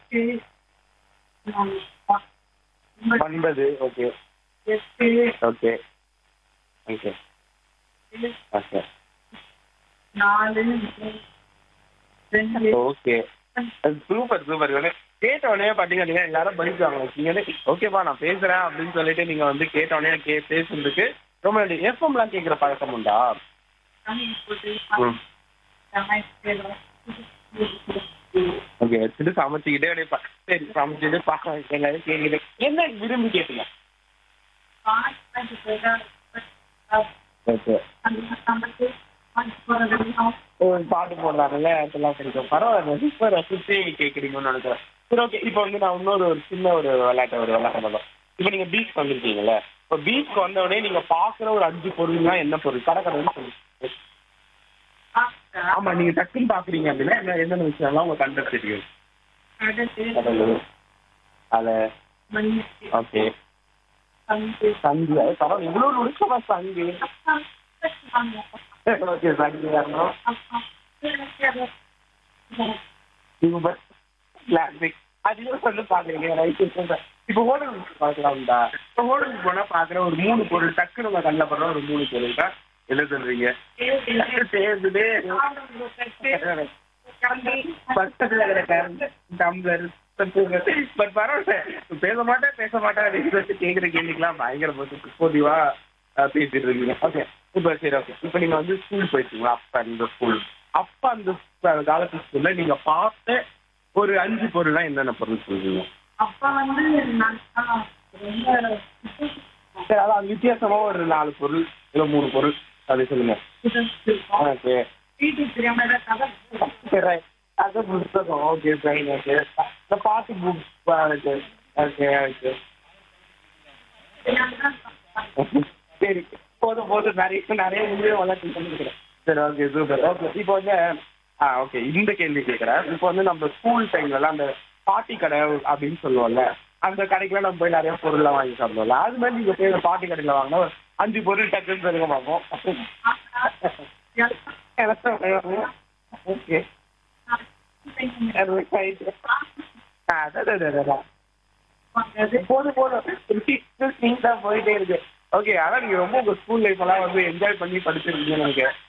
எட்டு நாலு, ஒன்பது, ஒன்பது ஓகே எட்டு ஓகே ஓகே ஓகே நாலு மூணு, ரெண்டு ஓகே சூப்பர் சூப்பர் இவனே கேட்ட உடனே பாத்தீங்க அப்படின்னா எல்லாரும் படிப்பாங்க நீங்க ஓகேப்பா நான் பேசுறேன் அப்படின்னு சொல்லிட்டு நீங்க வந்து கேட்ட உடனே கே பேசுறதுக்கு ரொம்ப நன்றி எஃப்எம்லாம் கேட்குற பழக்கம் உண்டா தமிழ் போட்டு ம் சமைக்கிறோம். ஓகே வச்சுட்டு சமைச்சுக்கிட்டே அப்படியே பா- சரி சமைச்சுட்டு பார்க்க எல்லாரும் கேட்குது என்ன விரும்பி கேட்டீங்க பாட்டு போட்டா, ஓகே அந்த சமைச்சு பாட்டு போடுறதெல்லாம் ஓ பாட்டு போடுறாங்கல்ல அதெல்லாம் பிடிக்கும் பரவாயில்ல சூப்பர் ரசிச்சு கேட்குறீங்கன்னு நினைக்கிறேன் சரி ஓகே இப்போ வந்து நான் இன்னொரு ஒரு சின்ன ஒரு விளையாட்டை ஒரு விளையாட்டு பண்ணலாம் இப்போ நீங்க பீச் வந்திருக்கீங்கல்ல இப்போ பீச் வந்த உடனே நீங்க பாக்குற ஒரு அஞ்சு பொருள்னா என்ன பொருள் கடை கடைன்னு சொல்லுங்க பாஸ்தா, ஆமா நீங்க டக்குன்னு பாக்குறீங்க அப்படின்னா என்ன என்னென்ன விஷயம்லாம் உங்க கண்ட தெரியும் கடலை, கடலூர் அலை மண்ணு, ஓகே சங்கு, சங்கு அது பரவாயில்ல இவ்வளவு நிமிஷமா சங்கு அப்புறம் வாங்க. ஓகே சங்கு வரணும் அப்புறம் சூப்பர் கிளாசிக் அதிகம் வந்து பாக்குறீங்க ரைட் இப்போ ஹோட்டலுக்கு பார்க்கலாம்டா இப்போ ஹோட்டலுக்கு போனா பாக்குற ஒரு மூணு பொருள் டக்குன்னு உங்க கண்ணில் படுற ஒரு மூணு பொருள் தான் என்ன சொல்றீங்க சேர்ந்துட்டு பக்கத்துல இருக்கிற டம்ளர் பட் பரவாயில்ல பேச மாட்டேன் பேச மாட்டேன் அப்படின்னு சொல்லிட்டு கேட்குற கேள்விக்கெல்லாம் பயங்கர போதிவா பேசிட்டு இருக்கீங்க ஓகே இப்போ சரி ஓகே இப்போ நீங்க வந்து ஸ்கூல் போயிருக்கீங்களா அப்ப அந்த ஸ்கூல் அப்ப அந்த காலத்து ஸ்கூல்ல நீங்க பார்த்த ஒரு அஞ்சு பொருள்னா என்னென்ன பொருள் சொல்றீங்க அப்பா வந்து நல்லா ரொம்ப சரி அதான் வித்தியாசமா ஒரு நாலு பொருள் இல்லை மூணு பொருள் அது சொல்லுங்க இருக்கும். ஓகே வீட்டுக்கு தெரியாம ஏதாவது கதை சரி அது புத்தகம் ஓகே ஃபைன் ஓகே இந்த பாட்டு புக் ஓகே ஓகே ஓகே சரி போதும் போதும் நிறைய நிறைய முடிவு வளர்ச்சி பண்ணிக்கிறேன் சரி ஓகே சூப்பர் ஓகே இப்போ வந்து ஆ ஓகே இந்த கேள்வி கேட்குறேன் இப்போ வந்து நம்ம ஸ்கூல் டைம்லலாம் அந்த பாட்டி கடை அப்படின்னு சொல்லுவோம்ல அந்த கடைக்கெல்லாம் நம்ம போய் நிறைய பொருள்லாம் வாங்கி சாப்பிடுவோம்ல அது மாதிரி நீங்கள் போய் அந்த பாட்டி கடையில் வாங்கினா ஒரு அஞ்சு பொருள் டக்குன்னு சொல்லுங்க பார்ப்போம் ஓகே போதும் போதும் தான் போயிட்டே இருக்கு ஓகே ஆனா நீங்க ரொம்ப உங்க ஸ்கூல் லைஃப் எல்லாம் வந்து என்ஜாய் பண்ணி படிச்சிருக்கீங்கன்னு நினைக்கிறேன்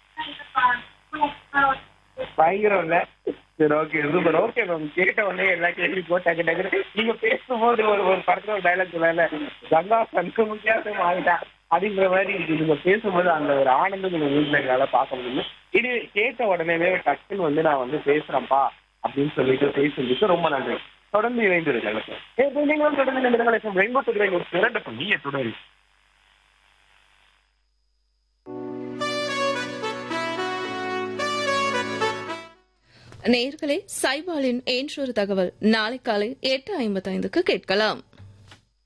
பயங்கரம் இல்ல சரி ஓகே சூப்பர் ஓகே மேம் கேட்ட உடனே எல்லா கேள்வி போட்டாங்க டக்கு நீங்க பேசும்போது ஒரு ஒரு படத்துல ஒரு டைலாக் சொல்லல கங்கா கண்கு முக்கியாசம் ஆகிட்டா அப்படிங்கிற மாதிரி இருக்கு நீங்க பேசும்போது அந்த ஒரு ஆனந்தம் நீங்க வீட்டுல எங்களால பார்க்க முடியும் இது கேட்ட உடனே டக்குன்னு வந்து நான் வந்து பேசுறேன்ப்பா அப்படின்னு சொல்லிட்டு பேசுறதுக்கு ரொம்ப நன்றி தொடர்ந்து இணைந்திருக்கேன் நீங்களும் தொடர்ந்து இணைந்திருங்கள் ரெயின்போ தொடர்ந்து ஒரு சிறந்த நீங்க தொடரி நேர்களே சைபாலின் என்றொரு தகவல் நாளை காலை எட்டு ஐம்பத்தைந்துக்கு கேட்கலாம்